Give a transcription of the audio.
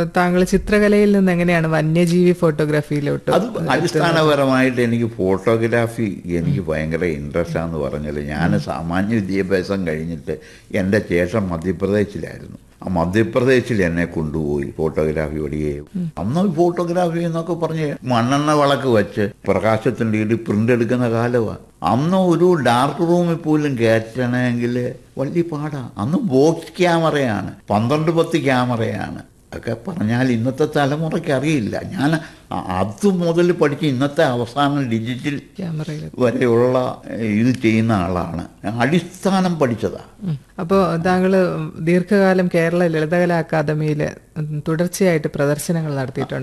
താങ്കൾ ചിത്രകലയിൽ നിന്ന് എങ്ങനെയാണ് വന്യജീവി ഫോട്ടോഗ്രാഫിയിലോട്ട് അത് അടിസ്ഥാനപരമായിട്ട് എനിക്ക് ഫോട്ടോഗ്രാഫി എനിക്ക് ഭയങ്കര ഇൻട്രസ്റ്റ് ആണെന്ന് പറഞ്ഞാൽ ഞാൻ സാമാന്യ വിദ്യാഭ്യാസം കഴിഞ്ഞിട്ട് എൻ്റെ ചേട്ടൻ മധ്യപ്രദേശിലായിരുന്നു ആ മധ്യപ്രദേശിൽ എന്നെ കൊണ്ടുപോയി ഫോട്ടോഗ്രാഫി പഠിക്കുകയും അന്ന് ഈ ഫോട്ടോഗ്രാഫി എന്നൊക്കെ പറഞ്ഞ് മണ്ണെണ്ണ വിളക്ക് വെച്ച് പ്രകാശത്തിൻ്റെ ഇടി പ്രിന്റ് എടുക്കുന്ന കാലമാണ് അന്ന് ഒരു ഡാർക്ക് റൂമിൽ പോലും കയറ്റണമെങ്കിൽ വലിയ പാടാ അന്ന് ബോക്സ് ക്യാമറയാണ് പന്ത്രണ്ട് പത്ത് ക്യാമറയാണ് ഒക്കെ പറഞ്ഞാൽ ഇന്നത്തെ തലമുറയ്ക്ക് അറിയില്ല ഞാൻ അ- അത് മുതൽ പഠിച്ച് ഇന്നത്തെ അവസാനം ഡിജിറ്റൽ ക്യാമറയിൽ വരെയുള്ള ഇത് ചെയ്യുന്ന ആളാണ് അടിസ്ഥാനം പഠിച്ചതാ അപ്പോൾ താങ്കൾ ദീർഘകാലം കേരള ലളിതകലാ അക്കാദമിയിൽ തുടർച്ചയായിട്ട് പ്രദർശനങ്ങൾ നടത്തിയിട്ടുണ്ട്